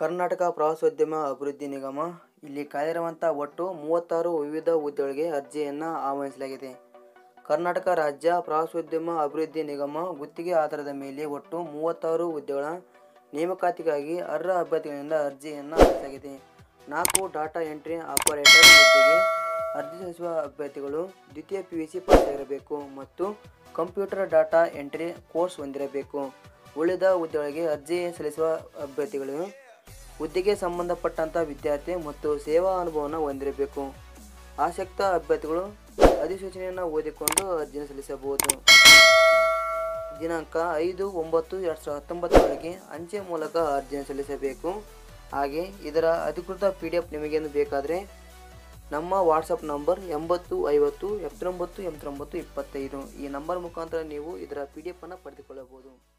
ಕರ್ನಾಟಕ ಪ್ರವಾಸೋದ್ಯಮ ಅಭಿವೃದ್ಧಿ ನಿಗಮ ಇಲ್ಲಿ ಕಾಲಿರುವಂಥ ಒಟ್ಟು ಮೂವತ್ತಾರು ವಿವಿಧ ಹುದ್ದೆಗಳಿಗೆ ಅರ್ಜಿಯನ್ನು ಆಹ್ವಾನಿಸಲಾಗಿದೆ ಕರ್ನಾಟಕ ರಾಜ್ಯ ಪ್ರವಾಸೋದ್ಯಮ ಅಭಿವೃದ್ಧಿ ನಿಗಮ ಗುತ್ತಿಗೆ ಆಧಾರದ ಮೇಲೆ ಒಟ್ಟು ಮೂವತ್ತಾರು ಹುದ್ದೆಗಳ ನೇಮಕಾತಿಗಾಗಿ ಅರ್ಹ ಅಭ್ಯರ್ಥಿಗಳಿಂದ ಅರ್ಜಿಯನ್ನು ಆಹ್ವಾನಿಸಲಾಗಿದೆ ನಾಲ್ಕು ಡಾಟಾ ಎಂಟ್ರಿ ಆಪರೇಟರ್ ಹುದ್ದೆಗೆ ಅರ್ಜಿ ಸಲ್ಲಿಸುವ ಅಭ್ಯರ್ಥಿಗಳು ದ್ವಿತೀಯ ಪಿ ಯು ಸಿ ಪಾಸ್ ಆಗಿರಬೇಕು ಮತ್ತು ಕಂಪ್ಯೂಟರ್ ಡಾಟಾ ಎಂಟ್ರಿ ಕೋರ್ಸ್ ಹೊಂದಿರಬೇಕು ಉಳಿದ ಹುದ್ದೆಗಳಿಗೆ ಅರ್ಜಿ ಸಲ್ಲಿಸುವ ಅಭ್ಯರ್ಥಿಗಳು ಹುದ್ದೆಗೆ ಸಂಬಂಧಪಟ್ಟಂಥ ವಿದ್ಯಾರ್ಥಿ ಮತ್ತು ಸೇವಾ ಅನುಭವವನ್ನು ಹೊಂದಿರಬೇಕು ಆಸಕ್ತ ಅಭ್ಯರ್ಥಿಗಳು ಅಧಿಸೂಚನೆಯನ್ನು ಓದಿಕೊಂಡು ಅರ್ಜಿಯನ್ನು ಸಲ್ಲಿಸಬಹುದು ದಿನಾಂಕ ಐದು ಒಂಬತ್ತು ಎರಡು ಸಾವಿರದ ಹತ್ತೊಂಬತ್ತರೊಳಗೆ ಅಂಚೆ ಮೂಲಕ ಅರ್ಜಿಯನ್ನು ಸಲ್ಲಿಸಬೇಕು ಹಾಗೆ ಇದರ ಅಧಿಕೃತ ಪಿ ಡಿ ಎಫ್ ನಿಮಗೇನು ಬೇಕಾದರೆ ನಮ್ಮ ವಾಟ್ಸಪ್ ನಂಬರ್ ಎಂಬತ್ತು ಐವತ್ತು ಎಪ್ಪತ್ತೊಂಬತ್ತು ಎಂಬತ್ತೊಂಬತ್ತು ಇಪ್ಪತ್ತೈದು ಈ ನಂಬರ್ ಮುಖಾಂತರ ನೀವು ಇದರ ಪಿ ಡಿ ಎಫನ್ನು ಪಡೆದುಕೊಳ್ಳಬಹುದು